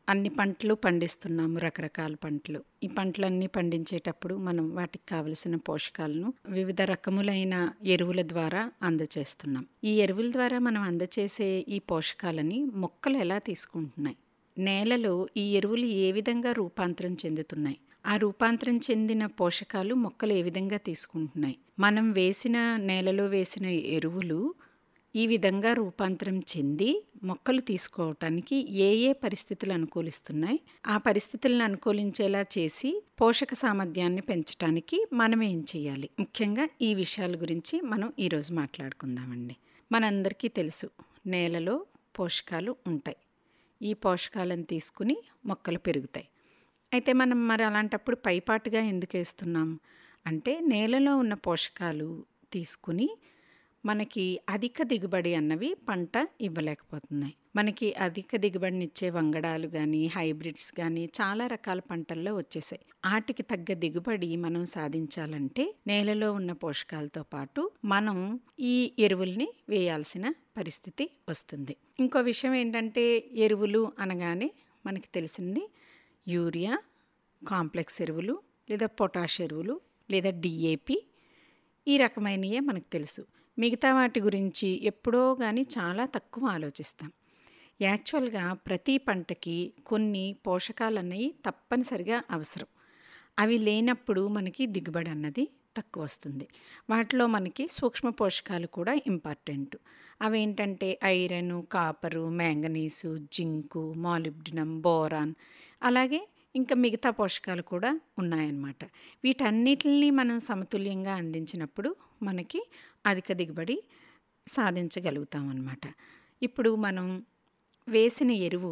అన్ని పంటలు పండిస్తున్నాము రకరకాల పంటలు ఈ పంటలన్నీ పండించేటప్పుడు మనం వాటికి కావలసిన పోషకాలను వివిధ రకములైన ఎరువుల ద్వారా అందచేస్తున్నాం ఈ ఎరువుల ద్వారా మనం అందచేసే ఈ పోషకాలని మొక్కలు ఎలా తీసుకుంటున్నాయి నేలలో ఈ ఎరువులు ఏ విధంగా రూపాంతరం చెందుతున్నాయి ఆ రూపాంతరం చెందిన పోషకాలు మొక్కలు ఏ విధంగా తీసుకుంటున్నాయి మనం వేసిన నేలలో వేసిన ఎరువులు ఈ విధంగా రూపాంతరం చెంది మొక్కలు తీసుకోవటానికి ఏ ఏ పరిస్థితులు అనుకూలిస్తున్నాయి ఆ పరిస్థితులను అనుకూలించేలా చేసి పోషక సామర్థ్యాన్ని పెంచడానికి మనం ఏం చేయాలి ముఖ్యంగా ఈ విషయాల గురించి మనం ఈరోజు మాట్లాడుకుందామండి మనందరికీ తెలుసు నేలలో పోషకాలు ఉంటాయి ఈ పోషకాలను తీసుకుని మొక్కలు పెరుగుతాయి అయితే మనం మరి అలాంటప్పుడు పైపాటుగా ఎందుకు వేస్తున్నాం అంటే నేలలో ఉన్న పోషకాలు తీసుకుని మనకి అధిక దిగుబడి అన్నవి పంట ఇవ్వలేకపోతున్నాయి మనకి అధిక దిగుబడినిచ్చే వంగడాలు కానీ హైబ్రిడ్స్ కానీ చాలా రకాల పంటల్లో వచ్చేసాయి వాటికి తగ్గ దిగుబడి మనం సాధించాలంటే నేలలో ఉన్న పోషకాలతో పాటు మనం ఈ ఎరువుల్ని వేయాల్సిన పరిస్థితి వస్తుంది ఇంకో విషయం ఏంటంటే ఎరువులు అనగానే మనకి తెలిసింది యూరియా కాంప్లెక్స్ ఎరువులు లేదా పొటాష్ ఎరువులు లేదా డిఏపి ఈ రకమైనయే మనకు తెలుసు మిగతా వాటి గురించి ఎప్పుడో కానీ చాలా తక్కువ ఆలోచిస్తాం యాక్చువల్గా ప్రతి పంటకి కొన్ని పోషకాలు అన్నవి తప్పనిసరిగా అవసరం అవి లేనప్పుడు మనకి దిగుబడి అన్నది తక్కువ వస్తుంది వాటిలో మనకి సూక్ష్మ పోషకాలు కూడా ఇంపార్టెంట్ అవేంటంటే iron copper manganese zinc molybdenum boron అలాగే ఇంకా మిగతా పోషకాలు కూడా ఉన్నాయన్నమాట వీటన్నిటిని మనం సమతుల్యంగా అందించినప్పుడు మనకి అధిక దిగుబడి సాధించగలుగుతాం అన్నమాట ఇప్పుడు మనం వేసిన ఎరువు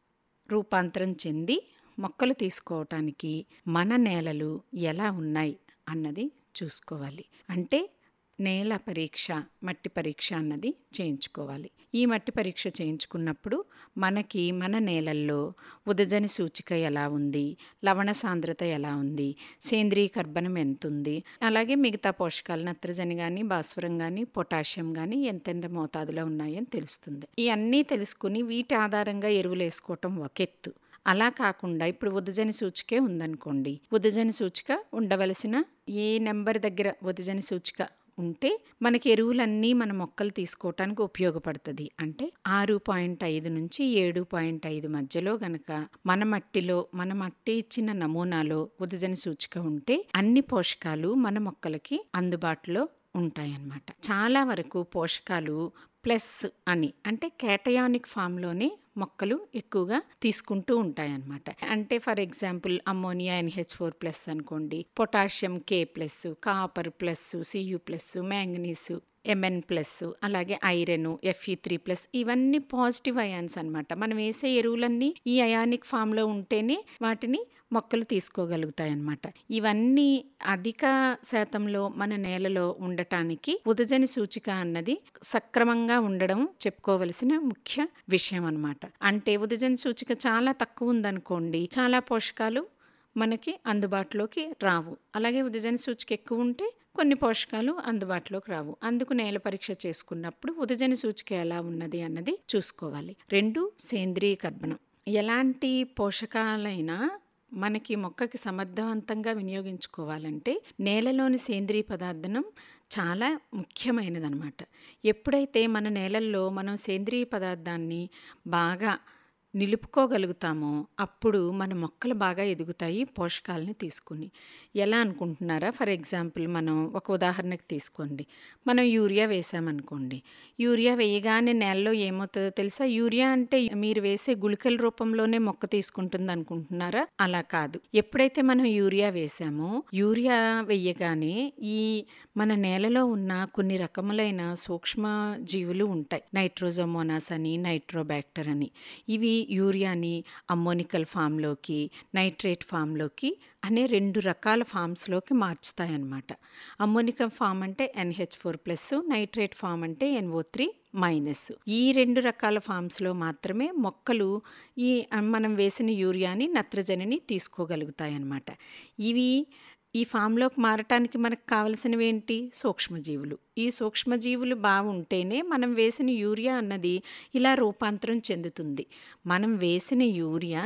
రూపాంతరం చెంది మొక్కలు తీసుకోవటానికి మన నేలలు ఎలా ఉన్నాయి అన్నది చూసుకోవాలి అంటే నేల పరీక్ష మట్టి పరీక్ష అన్నది చేయించుకోవాలి ఈ మట్టి పరీక్ష చేయించుకున్నప్పుడు మనకి మన నేలల్లో ఉదజని సూచిక ఎలా ఉంది లవణ సాంద్రత ఎలా ఉంది సేంద్రీయ కర్బనం ఎంత ఉంది అలాగే మిగతా పోషకాలు నత్రజని కానీ భాస్వరం కానీ పొటాషియం కానీ ఎంతెంత మోతాదులో ఉన్నాయని తెలుస్తుంది ఇవన్నీ తెలుసుకుని వీటి ఆధారంగా ఎరువులు వేసుకోవటం ఒక ఎత్తు అలా కాకుండా ఇప్పుడు ఉదజని సూచికే ఉందనుకోండి ఉదజని సూచిక ఉండవలసిన ఏ నెంబర్ దగ్గర ఉదజని సూచిక ఉంటే మనకి ఎరువులన్నీ మన మొక్కలు తీసుకోవటానికి ఉపయోగపడుతుంది అంటే ఆరు పాయింట్ ఐదు నుంచి ఏడు పాయింట్ ఐదు మధ్యలో గనక మన మట్టిలో మన మట్టి ఇచ్చిన నమూనాలో ఉదజని సూచిక ఉంటే అన్ని పోషకాలు మన మొక్కలకి అందుబాటులో ఉంటాయన్నమాట చాలా వరకు పోషకాలు ప్లస్ అని అంటే కేటయానిక్ ఫామ్లోనే మొక్కలు ఎక్కువగా తీసుకుంటూ ఉంటాయన్నమాట అంటే for example ammonia NH four plus అనుకోండి potassium K plus copper plus CU plus manganese MN plus అలాగే ఐరన్ ఎఫ్ఈ త్రీ ప్లస్ ఇవన్నీ పాజిటివ్ అయాన్స్ అనమాట మనం వేసే ఎరువులన్నీ ఈ అయానిక్ ఫామ్లో ఉంటేనే వాటిని మొక్కలు తీసుకోగలుగుతాయి అన్నమాట ఇవన్నీ అధిక శాతంలో మన నేలలో ఉండటానికి ఉదజని సూచిక అన్నది సక్రమంగా ఉండడం చెప్పుకోవలసిన ముఖ్య విషయం అనమాట అంటే ఉదజని సూచిక చాలా తక్కువ ఉందనుకోండి చాలా పోషకాలు మనకి అందుబాటులోకి రావు అలాగే ఉదజని సూచిక ఎక్కువ ఉంటే కొన్ని పోషకాలు అందుబాటులోకి రావు అందుకు నేల పరీక్ష చేసుకున్నప్పుడు ఉదజని సూచిక ఎలా ఉన్నది అన్నది చూసుకోవాలి రెండు సేంద్రీయ కర్బనం ఎలాంటి పోషకాలైనా మనకి మొక్కకి సమర్థవంతంగా వినియోగించుకోవాలంటే నేలలోని సేంద్రీయ పదార్థం చాలా ముఖ్యమైనదనమాట ఎప్పుడైతే మన నేలల్లో మనం సేంద్రీయ పదార్థాన్ని బాగా నిలుపుకోగలుగుతామో అప్పుడు మన మొక్కలు బాగా ఎదుగుతాయి పోషకాలని తీసుకుని ఎలా అనుకుంటున్నారా ఫర్ ఎగ్జాంపుల్ మనం ఒక ఉదాహరణకు తీసుకోండి మనం యూరియా వేసామనుకోండి యూరియా వేయగానే నేలలో ఏమవుతుందో తెలుసా యూరియా అంటే మీరు వేసే గుళికల రూపంలోనే మొక్క తీసుకుంటుంది అనుకుంటున్నారా అలా కాదు ఎప్పుడైతే మనం యూరియా వేసామో యూరియా వేయగానే ఈ మన నేలలో ఉన్న కొన్ని రకములైన సూక్ష్మ జీవులు ఉంటాయి నైట్రోజోమోనాస్ అని నైట్రోబ్యాక్టర్ అని ఇవి యూరియాని అమ్మోనికల్ ఫామ్లోకి నైట్రేట్ ఫామ్లోకి అనే రెండు రకాల ఫామ్స్లోకి మార్చుతాయన్నమాట అమ్మోనికల్ ఫామ్ అంటే NH four plus nitrate form అంటే ఎన్ఓ త్రీ మైనస్ ఈ రెండు రకాల ఫామ్స్లో మాత్రమే మొక్కలు ఈ మనం వేసిన యూరియాని నత్రజనిని తీసుకోగలుగుతాయన్నమాట ఇవి ఈ ఫామ్లోకి మారటానికి మనకు కావలసినవి ఏంటి సూక్ష్మజీవులు ఈ సూక్ష్మజీవులు బాగుంటేనే మనం వేసిన యూరియా అన్నది ఇలా రూపాంతరం చెందుతుంది మనం వేసిన యూరియా